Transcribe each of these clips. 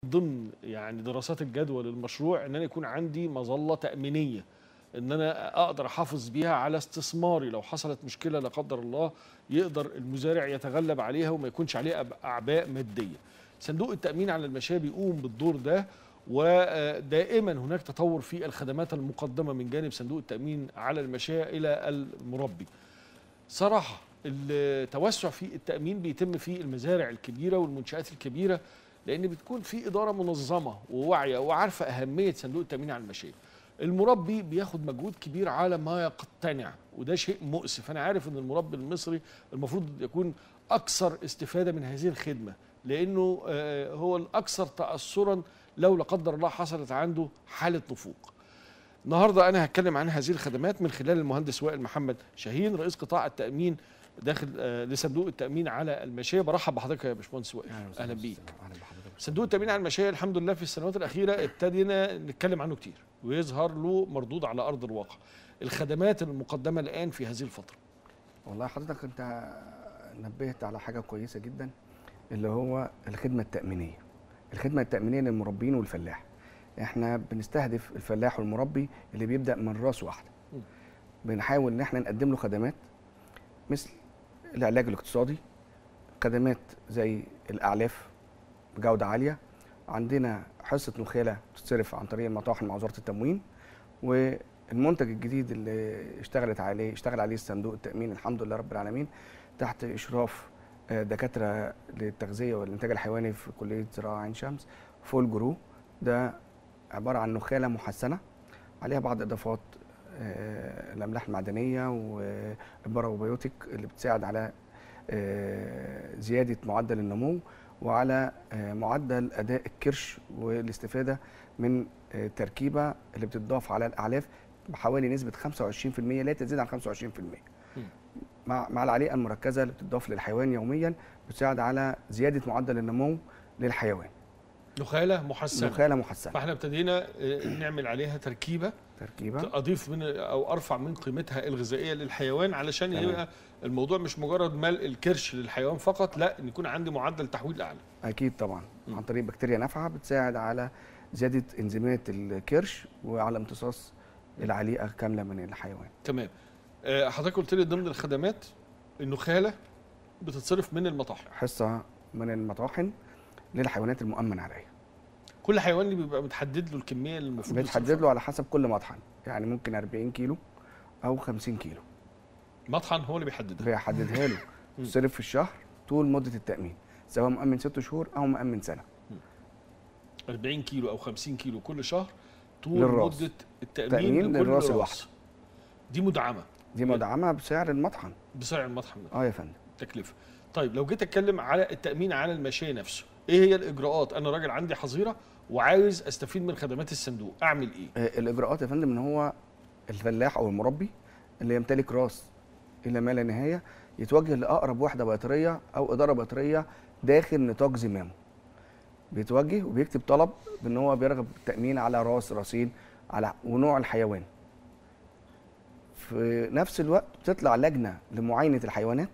ضمن يعني دراسات الجدوى للمشروع ان انا يكون عندي مظله تامينيه ان انا اقدر احافظ بيها على استثماري لو حصلت مشكله لا قدر الله يقدر المزارع يتغلب عليها وما يكونش عليه أب- اعباء ماديه. صندوق التامين على المشاريع بيقوم بالدور ده ودائما هناك تطور في الخدمات المقدمه من جانب صندوق التامين على المشاريع الى المربي. صراحه التوسع في التامين بيتم في المزارع الكبيره والمنشات الكبيره لان بتكون في اداره منظمه وواعيه وعارفه اهميه صندوق التامين على المشاريع. المربي بياخد مجهود كبير على ما يقتنع وده شيء مؤسف انا عارف ان المربي المصري المفروض يكون اكثر استفاده من هذه الخدمه لانه آه، هو الاكثر تاثرا لو لا قدر الله حصلت عنده حاله نفوق النهارده انا هتكلم عن هذه الخدمات من خلال المهندس وائل محمد شاهين رئيس قطاع التامين داخل آه، لصندوق التامين على المشاية برحب بحضرتك يا باشمهندس وائل اهلا بيك اهلا بحضرتك صندوق التامين على المشاية الحمد لله في السنوات الأخيرة ابتدينا نتكلم عنه كتير ويظهر له مردود على أرض الواقع الخدمات المقدمة الآن في هذه الفترة والله حضرتك انت نبهت على حاجه كويسه جدا اللي هو الخدمه التامينيه الخدمه التامينيه للمربين والفلاح احنا بنستهدف الفلاح والمربي اللي بيبدا من راس واحده م. بنحاول ان احنا نقدم له خدمات مثل العلاج الاقتصادي خدمات زي الاعلاف بجوده عاليه عندنا حصه نخاله بتتصرف عن طريق المطاحن مع وزاره التموين والمنتج الجديد اللي اشتغلت عليه اشتغل عليه صندوق التامين الحمد لله رب العالمين تحت اشراف آه، دكاتره للتغذيه والانتاج الحيواني في كليه زراعه عين شمس فول جرو ده عباره عن نخاله محسنه عليها بعض اضافات آه، الاملاح المعدنيه والباروبيوتيك اللي بتساعد على آه، زياده معدل النمو وعلى آه، معدل اداء الكرش والاستفاده من آه، التركيبه اللي بتضاف على الاعلاف بحوالي نسبه 25% لا تزيد عن 25% مع مع العليقه المركزه اللي بتضاف للحيوان يوميا بتساعد على زياده معدل النمو للحيوان نخالة محسنة نخاله محسنه فاحنا ابتدينا آه، نعمل عليها تركيبة تركيبه اضيف من او ارفع من قيمتها الغذائيه للحيوان علشان تمام. يبقى الموضوع مش مجرد ملء الكرش للحيوان فقط لا ان يكون عندي معدل تحويل اعلى اكيد طبعا م. عن طريق بكتيريا نافعه بتساعد على زياده انزيمات الكرش وعلى امتصاص العليقه كامله من الحيوان تمام آه، حضرتك قلت لي ضمن الخدمات النخاله بتتصرف من المطاحن حصه من المطاحن للحيوانات المؤمن عليها كل حيوان اللي بيبقى متحدد له الكميه اللي المفروض بتحدد يصرفها. له على حسب كل مطحن يعني ممكن 40 كيلو او 50 كيلو مطحن هو اللي بيحددها بيحددها له تصرف في الشهر طول مده التامين سواء مؤمن ست شهور او مؤمن سنه 40 كيلو او 50 كيلو كل شهر طول للراس. مده التامين تأمين لكل للراس راس. الواحدة. دي مدعمه دي مدعمه بسعر المطحن بسعر المطحن ده اه يا فندم تكلفه طيب لو جيت اتكلم على التامين على المشاية نفسه ايه هي الاجراءات انا راجل عندي حظيره وعاوز استفيد من خدمات الصندوق اعمل ايه آه، الاجراءات يا فندم ان هو الفلاح او المربي اللي يمتلك راس الى ما لا نهايه يتوجه لاقرب وحده بيطريه او اداره بيطريه داخل نطاق زمامه بيتوجه وبيكتب طلب بان هو بيرغب بالتامين على راس راسين على ونوع الحيوان في نفس الوقت بتطلع لجنه لمعاينه الحيوانات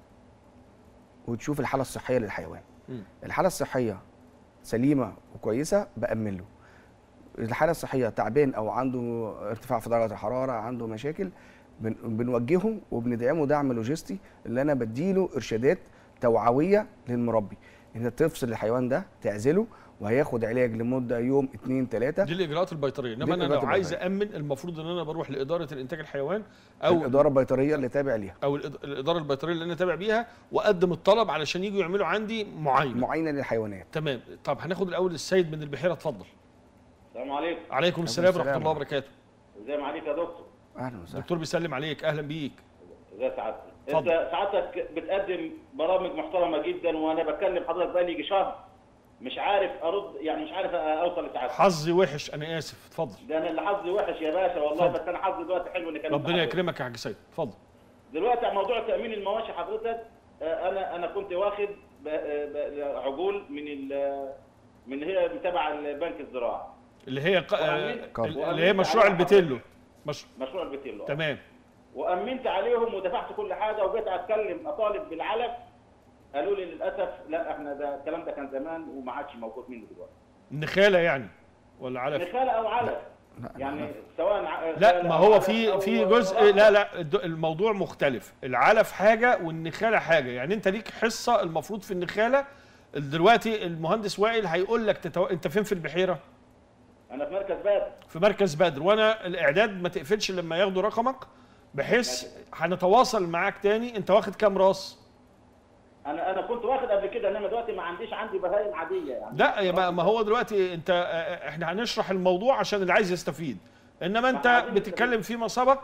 وتشوف الحاله الصحيه للحيوان مم. الحاله الصحيه سليمه وكويسه بامن له الحاله الصحيه تعبان او عنده ارتفاع في درجه الحراره عنده مشاكل بن- بنوجهه وبندعمه دعم لوجستي اللي انا بديله ارشادات توعويه للمربي ان تفصل الحيوان ده تعزله وهياخد علاج لمده يوم اتنين تلاته دي الاجراءات البيطريه دي انما انا لو الإجراءات عايز البيطرية. امن المفروض ان انا بروح لاداره الانتاج الحيوان او الاداره البيطريه اللي تابع ليها او الإد- الاداره البيطريه اللي انا تابع بيها واقدم الطلب علشان يجوا يعملوا عندي معاينه معاينه للحيوانات تمام طب هناخد الاول السيد من البحيره اتفضل السلام عليكم عليكم السلام ورحمه السلام. الله وبركاته ازي ما عليك يا دكتور اهلا وسهلا الدكتور بيسلم عليك اهلا بيك ازي سعادتك اتفضل. انت سعادتك بتقدم برامج محترمه جدا وانا بتكلم حضرتك بقالي يجي شهر مش عارف ارد يعني مش عارف اوصل لسعادتك حظي وحش انا اسف اتفضل ده انا اللي حظي وحش يا باشا والله اتفضل. بس انا حظي دلوقتي حلو اني كلمت ربنا حضرتك. يكرمك يا حاج سيد اتفضل دلوقتي على موضوع تامين المواشي حضرتك آه، انا انا كنت واخد ب- ب- عجول من ال- من هي تبع البنك الزراعي اللي هي ق... آه، قرض. اللي هي مشروع البتيلو مش... مشروع البتيلو تمام وامنت عليهم ودفعت كل حاجه وجيت اتكلم اطالب بالعلف قالوا لي للاسف لا احنا ده الكلام ده كان زمان وما عادش موجود منه دلوقتي النخاله يعني ولا علف نخاله او علف لا، يعني سواء ع- لا خالة ما أو هو علف في أو في جزء رقم. لا لا الد- الموضوع مختلف العلف حاجه والنخاله حاجه يعني انت ليك حصه المفروض في النخاله دلوقتي المهندس وائل هيقول لك تتو... انت فين في البحيره انا في مركز بدر في مركز بدر وانا الاعداد ما تقفلش لما ياخدوا رقمك بحيث هنتواصل معاك تاني انت واخد كام راس انا انا كنت واخد قبل كده انما دلوقتي ما عنديش عندي بهايم عاديه يعني لا يا ما ما هو دلوقتي انت اه، احنا هنشرح الموضوع عشان اللي عايز يستفيد انما انت عايزين بتتكلم فيما سبق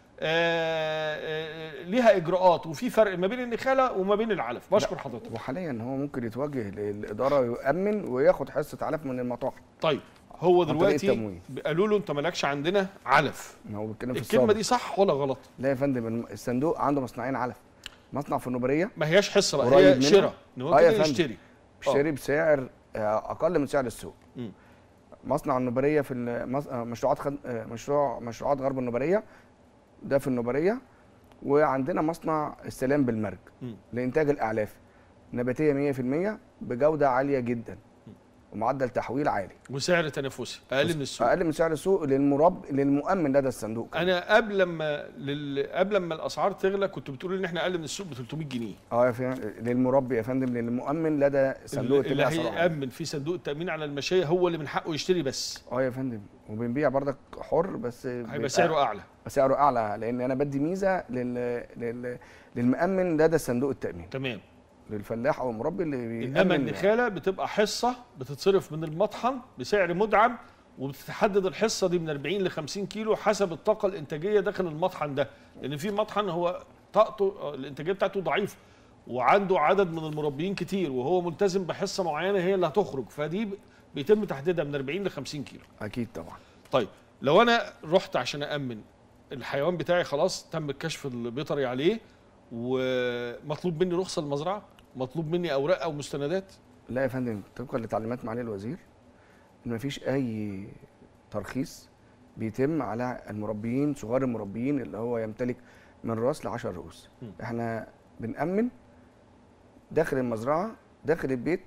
اه، اه، ليها اجراءات وفي فرق ما بين النخاله وما بين العلف بشكر حضرتك وحاليا هو ممكن يتوجه للاداره ويؤمن وياخد حصه علف من المطاحن طيب هو عن طريق دلوقتي التموين. قالوا له انت مالكش عندنا علف ما هو بيتكلم في الكلمه الصادر دي صح ولا غلط لا يا فندم الم- الصندوق عنده مصنعين علف مصنع في النوبريه ما هياش حصه بقى قريب هي منها؟ شراء ان هو آه يا كده فندم. يشتري بيشتري بسعر آه، اقل من سعر السوق مم. مصنع النوبريه في المص- آه، مشروعات خد... آه، مشروع مشروعات غرب النوبريه ده في النوبريه وعندنا مصنع السلام بالمرج مم. لانتاج الاعلاف نباتيه 100% بجوده عاليه جدا ومعدل تحويل عالي وسعر تنافسي اقل من السوق اقل من سعر السوق للمرب للمؤمن لدى الصندوق كمان. انا قبل لما لل... قبل لما الاسعار تغلى كنت بتقول ان احنا اقل من السوق ب 300 جنيه اه يا فندم للمربي يا فندم للمؤمن لدى صندوق اللي, اللي التامين على الصراحة. هيأمن في صندوق التأمين على المشاية هو اللي من حقه يشتري بس اه يا فندم وبنبيع بردك حر بس هيبقى سعره اعلى سعره اعلى لان انا بدي ميزه لل... لل... للمؤمن لدى صندوق التامين تمام للفلاح او المربي اللي بيأمن انما النخاله بتبقى حصه بتتصرف من المطحن بسعر مدعم وبتتحدد الحصه دي من 40 ل 50 كيلو حسب الطاقه الانتاجيه داخل المطحن ده لان في مطحن هو طاقته الانتاجيه بتاعته ضعيفه وعنده عدد من المربيين كتير وهو ملتزم بحصه معينه هي اللي هتخرج فدي ب- بيتم تحديدها من 40 ل 50 كيلو اكيد طبعا طيب لو انا رحت عشان امن الحيوان بتاعي خلاص تم الكشف البيطري عليه ومطلوب مني رخصه المزرعه مطلوب مني اوراق او مستندات لا يا فندم طبقا لتعليمات معالي الوزير ان مفيش اي ترخيص بيتم على المربيين صغار المربيين اللي هو يمتلك من راس ل 10 رؤوس م. احنا بنأمن داخل المزرعه داخل البيت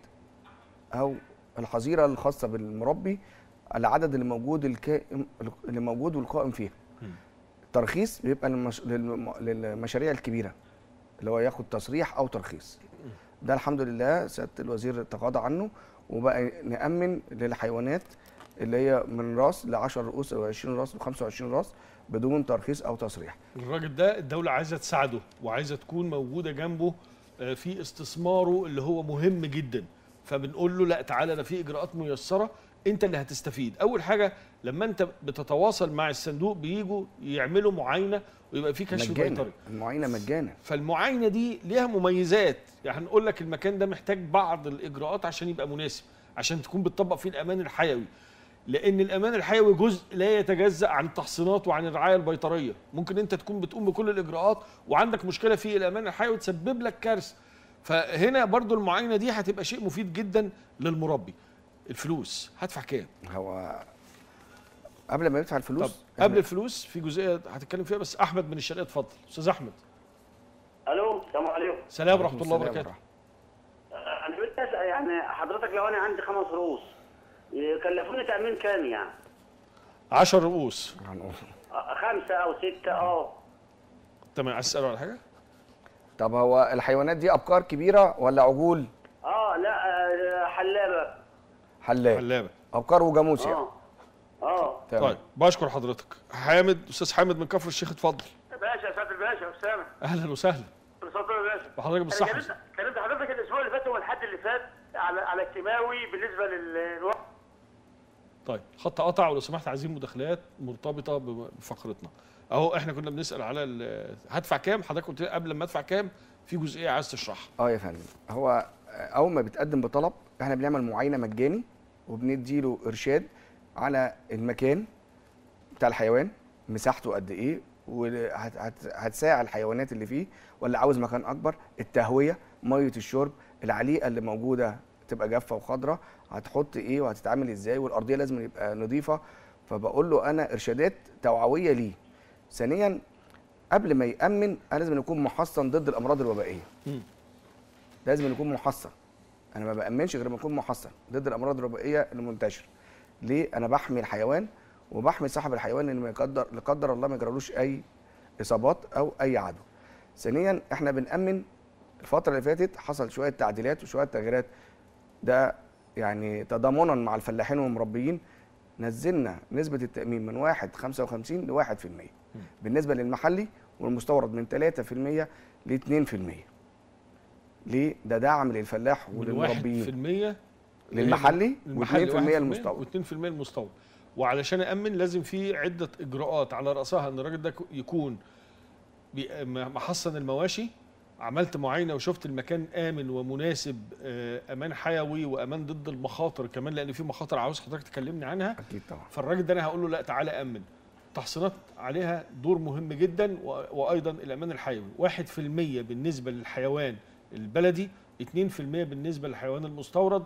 او الحظيره الخاصه بالمربي العدد اللي موجود الكائم اللي موجود والقائم فيها م. الترخيص بيبقى للمش... للم... للمشاريع الكبيره اللي هو ياخد تصريح او ترخيص ده الحمد لله سياده الوزير تغاضى عنه وبقى نأمن للحيوانات اللي هي من راس ل 10 رؤوس او 20 راس و 25 راس بدون ترخيص او تصريح الراجل ده الدوله عايزه تساعده وعايزه تكون موجوده جنبه آه، في استثماره اللي هو مهم جدا فبنقول له لا تعالى ده في اجراءات ميسره انت اللي هتستفيد اول حاجه لما انت بتتواصل مع الصندوق بيجوا يعملوا معاينه ويبقى في كشف مجانا بيطري المعاينه مجانا فالمعاينه دي ليها مميزات يعني هنقول لك المكان ده محتاج بعض الاجراءات عشان يبقى مناسب عشان تكون بتطبق فيه الامان الحيوي لان الامان الحيوي جزء لا يتجزا عن التحصينات وعن الرعايه البيطريه ممكن انت تكون بتقوم بكل الاجراءات وعندك مشكله في الامان الحيوي تسبب لك كارثه فهنا برضو المعاينه دي هتبقى شيء مفيد جدا للمربي الفلوس هدفع كام هو قبل ما يدفع طب الفلوس قبل الفلوس في جزئيه هتتكلم فيها بس احمد من الشرقيه اتفضل استاذ احمد الو السلام عليكم سلام ورحمه الله وبركاته انا بدي اسال يعني حضرتك لو انا عندي خمس رؤوس يكلفوني تامين كام يعني 10 رؤوس هنقول. آه، خمسه او سته اه تمام عايز تساله على حاجه طب هو الحيوانات دي ابقار كبيره ولا عجول اه لا آه، حلابه حلاب حلابه ابقار وجاموس يعني اه اه تمام. طيب بشكر حضرتك حامد استاذ حامد من كفر الشيخ اتفضل باشا يا سياده الباشا اسامه اهلا وسهلا اتفضل يا باشا وحضرتك انا بالصحه كلمت كلمت حضرتك الاسبوع اللي فات والحد اللي فات على على الكيماوي بالنسبه للوقت طيب خط قطع ولو سمحت عايزين مداخلات مرتبطه بفقرتنا اهو احنا كنا بنسال على ال- هدفع كام حضرتك قلت لي قبل ما ادفع كام في جزئيه عايز تشرحها اه يا فندم هو اول ما بتقدم بطلب احنا بنعمل معاينه مجاني وبنديله ارشاد على المكان بتاع الحيوان مساحته قد ايه وهتساعد الحيوانات اللي فيه ولا عاوز مكان اكبر التهويه ميه الشرب العليقه اللي موجوده تبقى جافه وخضراء هتحط ايه وهتتعامل ازاي والارضيه لازم يبقى نظيفه فبقول له انا ارشادات توعويه ليه ثانيا قبل ما يامن انا لازم يكون محصن ضد الامراض الوبائيه مم. لازم يكون محصن انا ما بامنش غير ما اكون محصن ضد الامراض الوبائيه المنتشره ليه انا بحمي الحيوان وبحمي صاحب الحيوان ان ما يقدر لا قدر الله ما يجرالوش اي اصابات او اي عدوى ثانيا احنا بنامن الفتره اللي فاتت حصل شويه تعديلات وشويه تغييرات ده يعني تضامنا مع الفلاحين والمربيين نزلنا نسبة التأمين من 1 55 ل 1% بالنسبة للمحلي والمستورد من 3% ل 2% ليه؟ ده دعم للفلاح من وللمربيين 1% للمحلي المحلي و2% 1% المستورد و2% المستورد وعلشان أأمن لازم في عدة إجراءات على رأسها إن الراجل ده يكون بي- م- محصن المواشي عملت معاينه وشفت المكان امن ومناسب آه، امان حيوي وامان ضد المخاطر كمان لان في مخاطر عاوز حضرتك تكلمني عنها أكيد طبعا فالراجل ده انا هقول له لا تعالى امن تحصينات عليها دور مهم جدا و- وايضا الامان الحيوي 1% بالنسبه للحيوان البلدي 2% بالنسبه للحيوان المستورد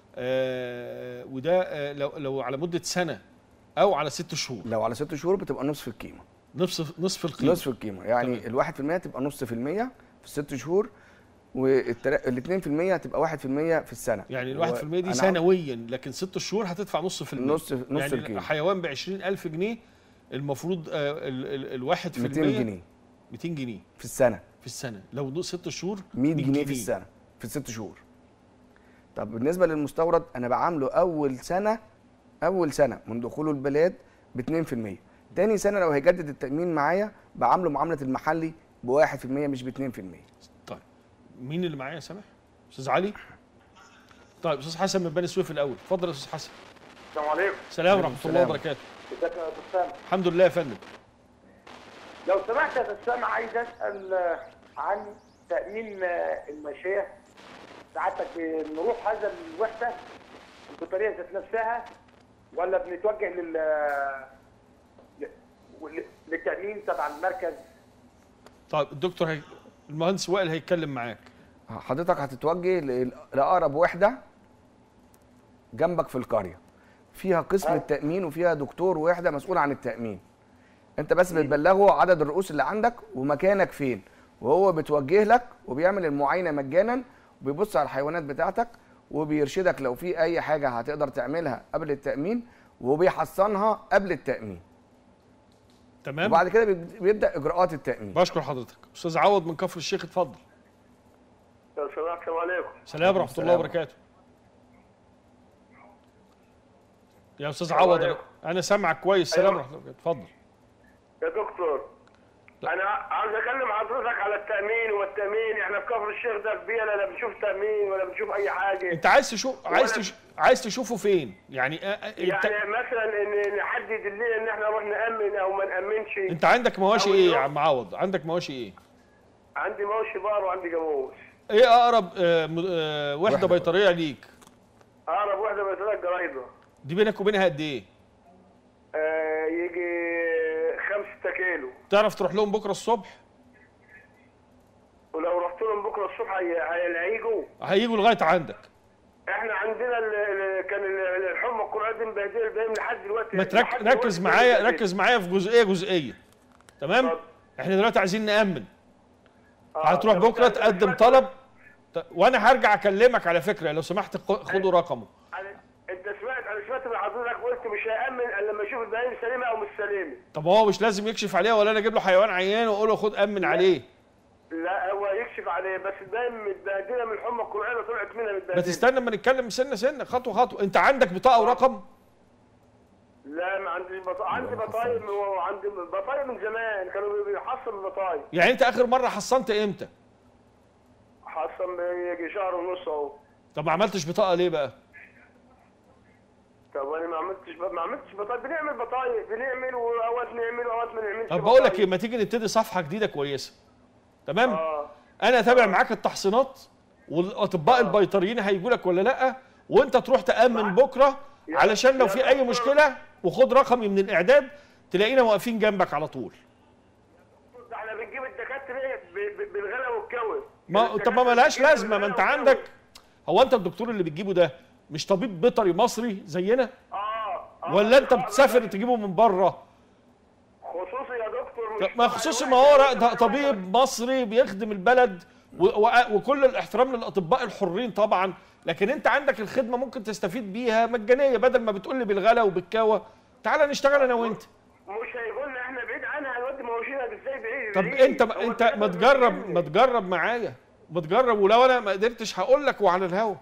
آه وده آه لو لو على مده سنه او على ست شهور لو على ست شهور بتبقى نصف القيمة نصف نصف القيمه نصف القيمة يعني تمام. الواحد في المية تبقى نص في المية في الست شهور والاثنين في المية هتبقى واحد في المية في السنة يعني الواحد في المية دي وأنا سنويا لكن ست شهور هتدفع نص في المية نص نص يعني القيمة حيوان ب ألف جنيه المفروض آه ال- ال- الواحد في 200 المية جنيه 200 جنيه في السنة في السنة لو دول ست شهور 100 جنيه في السنه في الست شهور طب بالنسبه للمستورد انا بعامله اول سنه اول سنه من دخوله البلاد ب 2% تاني سنه لو هيجدد التامين معايا بعامله معامله المحلي ب 1% مش ب 2% طيب مين اللي معايا يا سامح؟ أستاذ علي؟ طيب أستاذ حسن من بني سويف الأول اتفضل يا أستاذ حسن السلام عليكم سلام ورحمة الله السلام. وبركاته ازيك يا استاذ سامح الحمد لله يا فندم لو سمحت يا استاذ سامح عايز اسال آه، عن تامين آه، الماشيه ساعتك بنروح هذا الوحده البطاريه ذات نفسها ولا بنتوجه لل ل- للتامين تبع المركز طيب الدكتور هي... المهندس وائل هيتكلم معاك حضرتك هتتوجه ل- لاقرب وحده جنبك في القريه فيها قسم آه. التامين وفيها دكتور وحده مسؤول عن التامين انت بس بتبلغه عدد الرؤوس اللي عندك ومكانك فين وهو بتوجه لك وبيعمل المعاينه مجانا وبيبص على الحيوانات بتاعتك وبيرشدك لو في اي حاجه هتقدر تعملها قبل التامين وبيحصنها قبل التامين تمام؟ وبعد كده بيب- بيبدا اجراءات التامين بشكر حضرتك أستاذ عوض من كفر الشيخ اتفضل لو سمحت السلام عليكم سلام ورحمة الله السلام. وبركاته يا أستاذ السلام عوض أنا- عليكم. أنا سامعك كويس سلام أيوة. ورحمة الله وبركاته اتفضل يا دكتور انا عاوز اكلم حضرتك على التامين والتامين احنا في كفر الشيخ ده في بيئه لا بنشوف تامين ولا بنشوف اي حاجه انت عايز تشوف عايز وأنا- تش... عايز تشوفه فين يعني آه، آه، انت يعني مثلا ان نحدد الليل ان احنا نروح نامن او ما نامنش انت عندك مواشي أو ايه يا اليوم. عم عوض عندك مواشي ايه عندي موشي بار وعندي جاموس ايه اقرب آه م- آه وحده وحدة. بيطريه ليك اقرب واحده من ثلاث جرايده دي بينك وبينها قد ايه آه يجي 5 كيلو تعرف تروح لهم بكره الصبح ولو رحت لهم بكره الصبح هي- هي- هيجوا هيجوا لغايه عندك احنا عندنا ال- ال- كان ال- الحمى القرآن دي مبهدله البهيم لحد دلوقتي ما ترك... لحد دلوقتي ركز معايا مبهدلة. ركز معايا في جزئيه جزئيه تمام اتفضل. احنا دلوقتي عايزين نامن آه، هتروح طب بكره أنت تقدم سمعت- طلب ط- وانا هرجع اكلمك على فكره لو سمحت خ- خدوا رقمه أنا- انت سمعت انا سمعت من حضرتك قلت مش هامن الا لما اشوف البهيم سليمه او مش سليمه طب هو مش لازم يكشف عليها ولا انا اجيب له حيوان عيان واقول له خد امن عليه لا هو يكشف عليه بس البهيم متبهدله من الحمى القرآن طلعت منها متبهدله ما تستنى اما نتكلم سنه سنه خطوه خطوه انت عندك بطاقه ورقم لا ما عندي بط... عندي بطايق من... عندي بطايق من زمان كانوا بيحصلوا البطايق يعني انت اخر مره حصنت امتى حصل يجي شهر ونص اهو طب ما عملتش بطاقه ليه بقى طب انا ما عملتش ما عملتش بطايق بنعمل بطايق بنعمل واوقات نعمل واوقات ما نعملش طب بقول لك بطايق. ايه ما تيجي نبتدي صفحه جديده كويسه تمام اه انا اتابع معاك التحصينات والاطباء البيطريين هيجوا لك ولا لا وانت تروح تامن بكره يا- علشان لو يا في اي دكتور. مشكله وخد رقمي من الاعداد تلاقينا واقفين جنبك على طول ده احنا بنجيب الدكاتره ب- ب- بالغلا والكوي ما طب ما ملهاش لازمه ما انت عندك هو انت الدكتور اللي بتجيبه ده مش طبيب بيطري مصري زينا اه آه. ولا انت آه، بتسافر لا، تجيبه من بره خصوصي يا دكتور طب مش ما خصوصي ما هو ده طبيب مصري بيخدم البلد و- و- وكل الاحترام للاطباء الحرين طبعا لكن انت عندك الخدمه ممكن تستفيد بيها مجانيه بدل ما بتقول لي بالغلا وبالكاوه تعالى نشتغل انا وانت مش هيقول لي احنا بعيد عنها الواد موجودك ازاي بعيد طب بعيد. انت هو انت الكلام ما ده تجرب بيتكلم. ما تجرب معايا ما تجرب ولو انا ما قدرتش هقول لك وعلى الهوا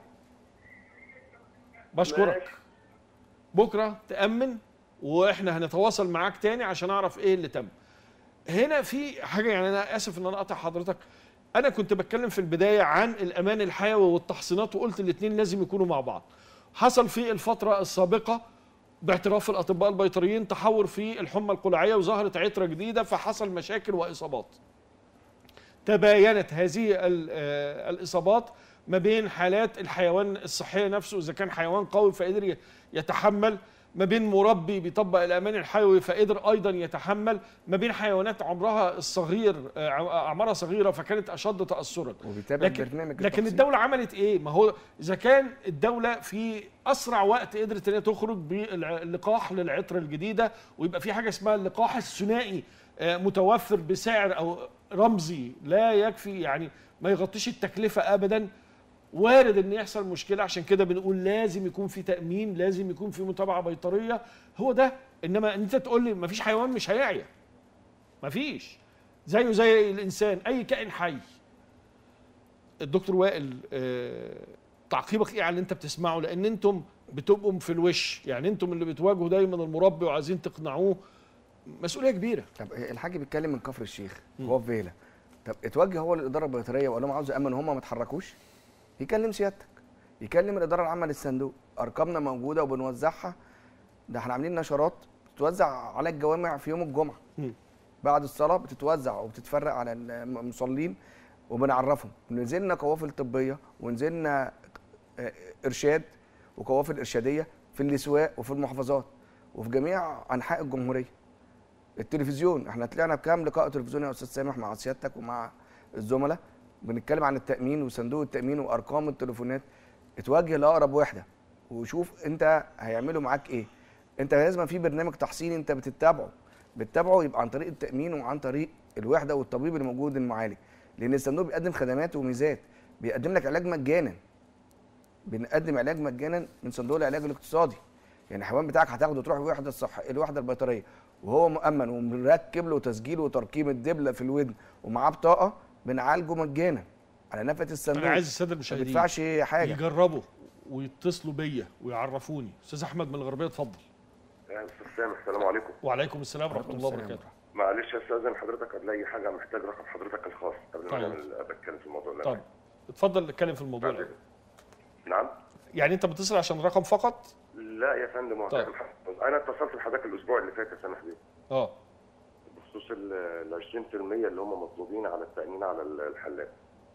بشكرك ماشي. بكره تامن واحنا هنتواصل معاك تاني عشان اعرف ايه اللي تم هنا في حاجه يعني انا اسف ان انا اقطع حضرتك انا كنت بتكلم في البدايه عن الامان الحيوي والتحصينات وقلت الاثنين لازم يكونوا مع بعض حصل في الفتره السابقه باعتراف الاطباء البيطريين تحور في الحمى القلعيه وظهرت عتره جديده فحصل مشاكل واصابات تباينت هذه ال- آه، الاصابات ما بين حالات الحيوان الصحيه نفسه اذا كان حيوان قوي فقدر ي- يتحمل ما بين مربي بيطبق الامان الحيوي فقدر ايضا يتحمل ما بين حيوانات عمرها الصغير آه، اعمارها صغيره فكانت اشد تاثرا وبيتابع لكن برنامج لكن التحصين. الدوله عملت ايه ما هو اذا كان الدوله في اسرع وقت قدرت ان هي تخرج باللقاح للعطر الجديده ويبقى في حاجه اسمها اللقاح الثنائي آه، متوفر بسعر او رمزي لا يكفي يعني ما يغطيش التكلفه ابدا وارد ان يحصل مشكله عشان كده بنقول لازم يكون في تامين لازم يكون في متابعه بيطريه هو ده انما انت تقول لي ما فيش حيوان مش هيعيا ما فيش زيه زي الانسان اي كائن حي الدكتور وائل آه، تعقيبك ايه على اللي انت بتسمعه لان انتم بتبقوا في الوش يعني انتم اللي بتواجهوا دايما المربي وعايزين تقنعوه مسؤوليه كبيره طب الحاج بيتكلم من كفر الشيخ هو في فيلا طب اتوجه هو للاداره البيطريه وقال لهم عاوز امن هم ما اتحركوش يكلم سيادتك يكلم الاداره العامه للصندوق ارقامنا موجوده وبنوزعها ده احنا عاملين نشرات بتتوزع على الجوامع في يوم الجمعه مم. بعد الصلاه بتتوزع وبتتفرق على المصلين وبنعرفهم نزلنا قوافل طبيه ونزلنا آه، ارشاد وقوافل ارشاديه في الاسواق وفي المحافظات وفي جميع انحاء الجمهوريه التلفزيون احنا طلعنا بكام لقاء تلفزيوني يا استاذ سامح مع سيادتك ومع الزملاء بنتكلم عن التامين وصندوق التامين وارقام التليفونات اتوجه لاقرب وحده وشوف انت هيعملوا معاك ايه انت لازم في برنامج تحصيني انت بتتابعه بتتابعه يبقى عن طريق التامين وعن طريق الوحده والطبيب اللي موجود المعالج لان الصندوق بيقدم خدمات وميزات بيقدم لك علاج مجانا بنقدم علاج مجانا من صندوق العلاج الاقتصادي يعني الحيوان بتاعك هتاخده تروح الوحده الصح الوحده البيطريه وهو مؤمن ومركب له تسجيل وتركيب الدبله في الودن ومعاه بطاقه بنعالجه مجانا على نفقه الصندوق انا عايز الساده ما المشاهدين بيدفعش حاجه يجربوا ويتصلوا بيا ويعرفوني استاذ احمد من الغربيه اتفضل يا استاذ سامح السلام عليكم وعليكم السلام ورحمه وعليكم الله السلام وبركاته معلش استاذن حضرتك قبل اي حاجه محتاج رقم حضرتك الخاص قبل ما طيب. نعمل بتكلم في الموضوع ده طب اتفضل نتكلم في الموضوع بعد- ده نعم يعني انت بتصل عشان رقم فقط لا يا فندم هو طيب. انا اتصلت بحضرتك الاسبوع اللي فات يا سامح بيه اه بخصوص ال 20% اللي هم مطلوبين على التامين على ال- الحلاب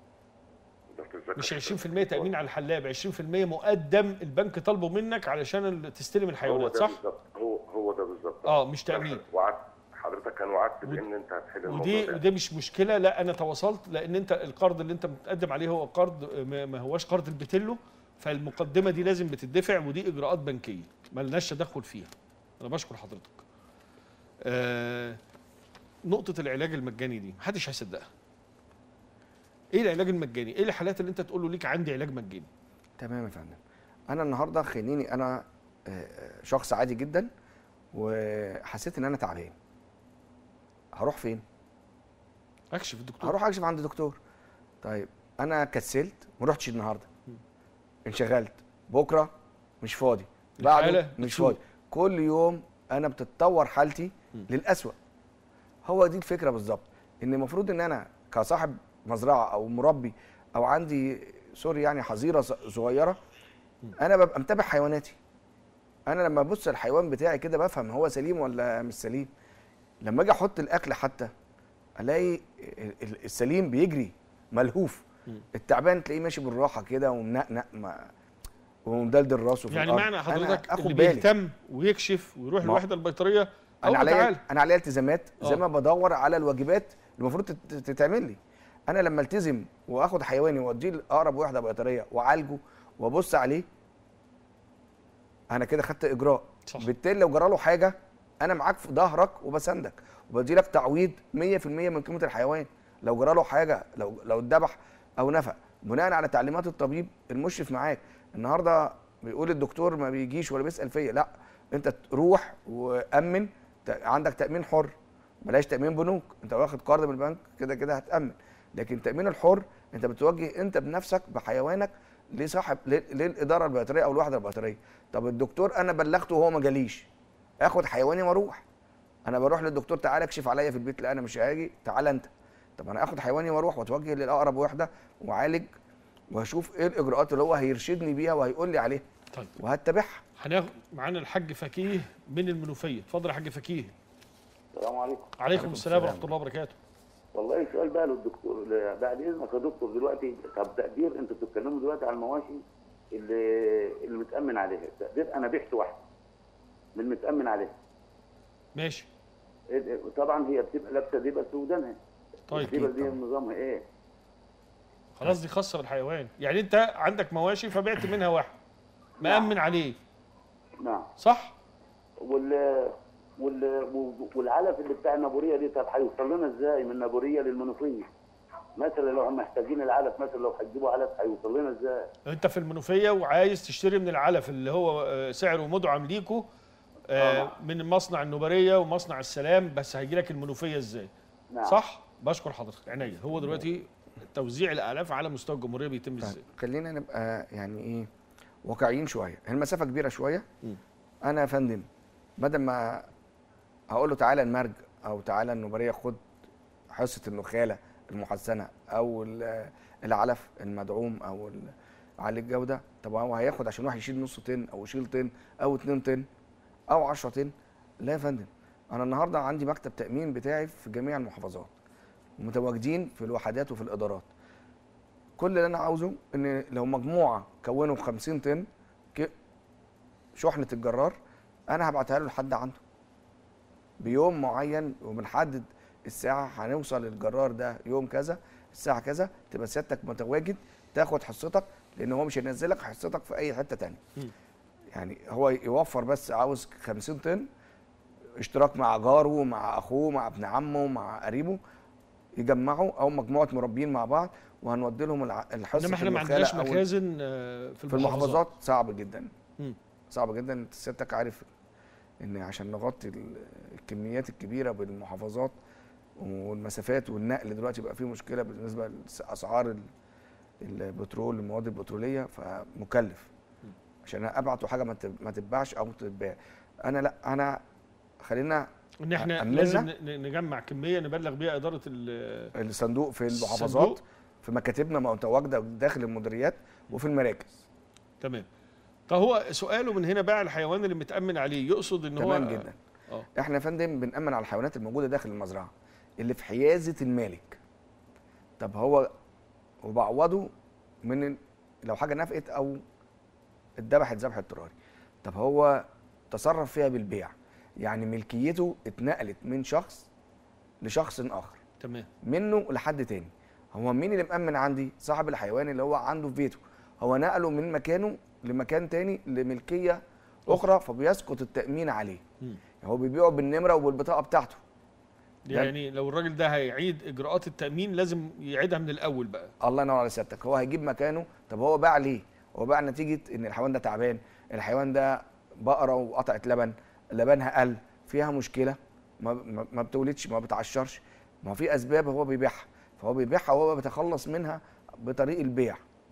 لو تتذكر. مش 20% تامين على الحلاب 20% مقدم البنك طالبه منك علشان ال- تستلم هو الحيوانات ده صح بالظبط هو هو ده بالظبط اه مش تامين وعدت حضرتك كان وعدت ود- بان انت هتحل الموضوع ودي ده ودي مش مشكله لا انا تواصلت لان انت القرض اللي انت بتقدم عليه هو قرض ما ما هواش قرض البتلو فالمقدمه دي لازم بتدفع ودي اجراءات بنكيه ملناش تدخل فيها انا بشكر حضرتك آه نقطه العلاج المجاني دي محدش هيصدقها ايه العلاج المجاني ايه الحالات اللي انت تقول له ليك عندي علاج مجاني تمام يا فندم انا النهارده خليني انا آه، آه، شخص عادي جدا وحسيت ان انا تعبان هروح فين اكشف الدكتور هروح اكشف عند دكتور طيب انا كسلت ما رحتش النهارده انشغلت بكره مش فاضي بعده الحالة مش بتسوء. فاضي كل يوم انا بتتطور حالتي للأسوأ هو دي الفكره بالظبط ان المفروض ان انا كصاحب مزرعه او مربي او عندي سوري يعني حظيره ص- صغيره انا ببقى متابع حيواناتي انا لما ابص الحيوان بتاعي كده بفهم هو سليم ولا مش سليم لما اجي احط الاكل حتى الاقي ال- ال- السليم بيجري ملهوف التعبان تلاقيه ماشي بالراحه كده ومنقنق ما ومدلدل راسه في يعني الأرض. معنى أنا حضرتك اخد اللي بالي بيهتم ويكشف ويروح ما- الوحده البيطريه انا أقول له عليا تعالى انا عليا التزامات زي آه. ما بدور على الواجبات اللي المفروض تت- تتعمل لي انا لما التزم واخد حيواني واوديه لاقرب وحده بيطريه واعالجه وابص عليه انا كده خدت اجراء صح. بالتالي لو جرى له حاجه انا معاك في ظهرك وبساندك وبدي لك تعويض 100% من قيمه الحيوان لو جرى له حاجه لو لو اتذبح او نفق بناء على تعليمات الطبيب المشرف معاك النهارده بيقول الدكتور ما بيجيش ولا بيسال فيا لا انت تروح وامن ت- عندك تامين حر بلاش تامين بنوك انت واخد قرض من البنك كده كده هتامن لكن التامين الحر انت بتوجه انت بنفسك بحيوانك لصاحب ل- للاداره البيطريه او الوحده البيطريه طب الدكتور انا بلغته وهو ما جاليش اخد حيواني واروح انا بروح للدكتور تعالى اكشف عليا في البيت لا انا مش هاجي تعالى انت طب انا اخد حيواني واروح واتوجه لاقرب وحده واعالج وهشوف ايه الاجراءات اللي هو هيرشدني بيها وهيقول لي عليها طيب وهتبعها هناخد معانا الحاج فكيه من المنوفيه اتفضل يا حاج فكيه السلام عليكم عليكم السلام ورحمه الله وبركاته والله سؤال بقى للدكتور ل- بعد اذنك يا دكتور دلوقتي طب تقدير انتوا بتتكلموا دلوقتي على المواشي اللي اللي متامن عليها تقدير انا بعت واحده من متامن عليها ماشي إيه- إيه، طبعا هي بتبقى لابسه ديبه في ودانها طيب الديبه دي طبعاً. نظامها ايه؟ خلاص دي خاصه بالحيوان يعني انت عندك مواشي فبعت منها واحد مأمن عليه نعم صح وال وال والعلف اللي بتاع النابوريه دي طب هيوصل لنا ازاي من النابوريه للمنوفيه؟ مثلا لو هم محتاجين العلف مثلا لو هتجيبوا علف هيوصل لنا ازاي؟ انت في المنوفيه وعايز تشتري من العلف اللي هو آه، سعره مدعم ليكو آه، آه. من مصنع النوبريه ومصنع السلام بس هيجي لك المنوفيه ازاي نعم صح بشكر حضرتك عينيا هو دلوقتي توزيع الالاف على مستوى الجمهوريه بيتم طيب ازاي خلينا نبقى يعني ايه واقعيين شويه المسافه كبيره شويه مم. انا يا فندم بدل ما هقول له تعالى المرج او تعالى النوبريه خد حصه النخاله المحسنه او ال- العلف المدعوم او ال- عالي الجوده طب هو هياخد عشان واحد يشيل نص طن او يشيل طن او 2 طن او 10 طن لا يا فندم انا النهارده عندي مكتب تامين بتاعي في جميع المحافظات متواجدين في الوحدات وفي الادارات كل اللي انا عاوزه ان لو مجموعه كونوا 50 طن ك- شحنه الجرار انا هبعتها له لحد عنده بيوم معين وبنحدد الساعه هنوصل الجرار ده يوم كذا الساعه كذا تبقى سيادتك متواجد تاخد حصتك لان هو مش هينزلك حصتك في اي حته تانية مم. يعني هو يوفر بس عاوز 50 طن اشتراك مع جاره مع اخوه مع ابن عمه مع قريبه يجمعوا او مجموعه مربين مع بعض وهنودي لهم الع- الحصه انما احنا ما النخالة عندناش أو ال- مخازن آه، في في المحافظات المحافظات صعب جدا مم. صعب جدا انت سيادتك عارف ان عشان نغطي ال- الكميات الكبيره بالمحافظات والمسافات والنقل دلوقتي بقى فيه مشكله بالنسبه لاسعار ال- البترول المواد البتروليه فمكلف عشان ابعته حاجه ما تب- ما تتباعش او تتباع انا لا انا خلينا ان احنا أمننا. لازم ن- نجمع كميه نبلغ بيها اداره ال- الصندوق في الصندوق. المحافظات في مكاتبنا متواجده داخل المديريات وفي المراكز تمام طب هو سؤاله من هنا بقى الحيوان اللي متامن عليه يقصد ان هو تمام جدا اه احنا يا فندم بنأمن على الحيوانات الموجوده داخل المزرعه اللي في حيازه المالك طب هو وبعوضه من ال- لو حاجه نفقت او اتذبحت ذبح اضطراري طب هو تصرف فيها بالبيع يعني ملكيته اتنقلت من شخص لشخص اخر تمام منه لحد تاني هو مين اللي مأمن عندي صاحب الحيوان اللي هو عنده في بيته هو نقله من مكانه لمكان تاني لملكيه اخرى فبيسقط التأمين عليه مم. هو بيبيعه بالنمره وبالبطاقه بتاعته ده- يعني لو الراجل ده هيعيد اجراءات التامين لازم يعيدها من الاول بقى الله ينور على سيادتك هو هيجيب مكانه طب هو باع ليه هو باع نتيجه ان الحيوان ده تعبان الحيوان ده بقره وقطعت لبن لبنها قل فيها مشكله ما, ما, ما بتولدش ما بتعشرش ما في اسباب هو بيبيعها فهو بيبيعها وهو بيتخلص منها بطريق البيع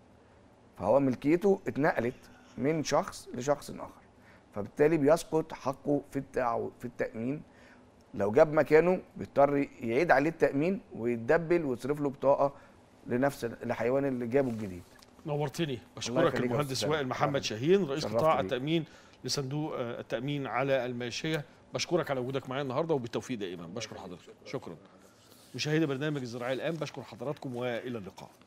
فهو ملكيته اتنقلت من شخص لشخص اخر فبالتالي بيسقط حقه في التع... في التامين لو جاب مكانه بيضطر يعيد عليه التامين ويتدبل ويصرف له بطاقه لنفس الحيوان اللي جابه الجديد نورتني الله بشكرك يخليك يا المهندس أستاذ وائل سامي. محمد شاهين رئيس شرفت قطاع بيك. التامين لصندوق آه، التامين على الماشيه بشكرك على وجودك معايا النهارده وبالتوفيق دائما بشكر حضرتك شكرا مشاهدي برنامج الزراعي الان بشكر حضراتكم والى اللقاء